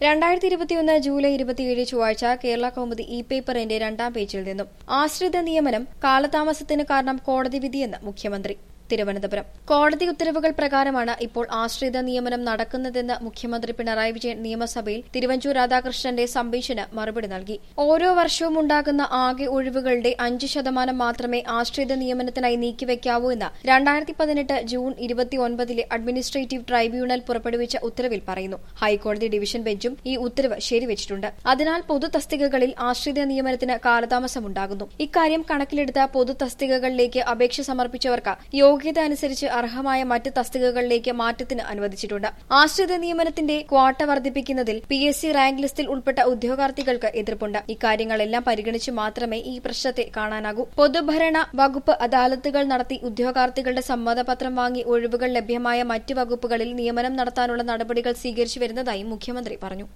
രണ്ടായിരത്തി ഇരുപത്തിയൊന്ന് ജൂലൈ ഇരുപത്തിയേഴ് ചൊവ്വാഴ്ച കേരള കൗമുദി ഇ പേപ്പറിന്റെ രണ്ടാം പേജിൽ നിന്നും ആശ്രിത നിയമനം കാലതാമസത്തിന് കാരണം കോടതി വിധിയെന്ന് മുഖ്യമന്ത്രി തിരുവനന്തപുരം കോടതി ഉത്തരവുകൾ പ്രകാരമാണ് ഇപ്പോൾ ആശ്രിത നിയമനം നടക്കുന്നതെന്ന് മുഖ്യമന്ത്രി പിണറായി വിജയൻ നിയമസഭയിൽ തിരുവഞ്ചൂർ രാധാകൃഷ്ണന്റെ സംഭീഷന് മറുപടി നൽകി ഓരോ വർഷവും ഉണ്ടാകുന്ന ആകെ ഒഴിവുകളുടെ അഞ്ച് ശതമാനം മാത്രമേ ആശ്രിത നിയമനത്തിനായി നീക്കിവെക്കാവൂ എന്ന് രണ്ടായിരത്തി പതിനെട്ട് ജൂൺ ഇരുപത്തിയൊൻപതിലെ അഡ്മിനിസ്ട്രേറ്റീവ് ട്രൈബ്യൂണൽ പുറപ്പെടുവിച്ച ഉത്തരവിൽ പറയുന്നു ഹൈക്കോടതി ഡിവിഷൻ ബെഞ്ചും ഈ ഉത്തരവ് ശരിവച്ചിട്ടുണ്ട് അതിനാൽ പൊതു തസ്തികകളിൽ ആശ്രിത നിയമനത്തിന് കാലതാമസമുണ്ടാകുന്നു ഇക്കാര്യം കണക്കിലെടുത്ത പൊതു തസ്തികകളിലേക്ക് അപേക്ഷ സമർപ്പിച്ചവർക്ക് യോഗ്യത അനുസരിച്ച് അർഹമായ മറ്റ് തസ്തികകളിലേക്ക് മാറ്റത്തിന് അനുവദിച്ചിട്ടുണ്ട് ആശ്രിത നിയമനത്തിന്റെ ക്വാട്ട വർദ്ധിപ്പിക്കുന്നതിൽ പി എസ് സി റാങ്ക് ലിസ്റ്റിൽ ഉൾപ്പെട്ട ഉദ്യോഗാർത്ഥികൾക്ക് എതിർപ്പുണ്ട് ഇക്കാര്യങ്ങളെല്ലാം പരിഗണിച്ച് മാത്രമേ ഈ പ്രശ്നത്തെ കാണാനാകൂ പൊതുഭരണ വകുപ്പ് അദാലത്തുകൾ നടത്തി ഉദ്യോഗാർത്ഥികളുടെ സമ്മതപത്രം വാങ്ങി ഒഴിവുകൾ ലഭ്യമായ മറ്റ് വകുപ്പുകളിൽ നിയമനം നടത്താനുള്ള നടപടികൾ സ്വീകരിച്ചു വരുന്നതായും മുഖ്യമന്ത്രി പറഞ്ഞു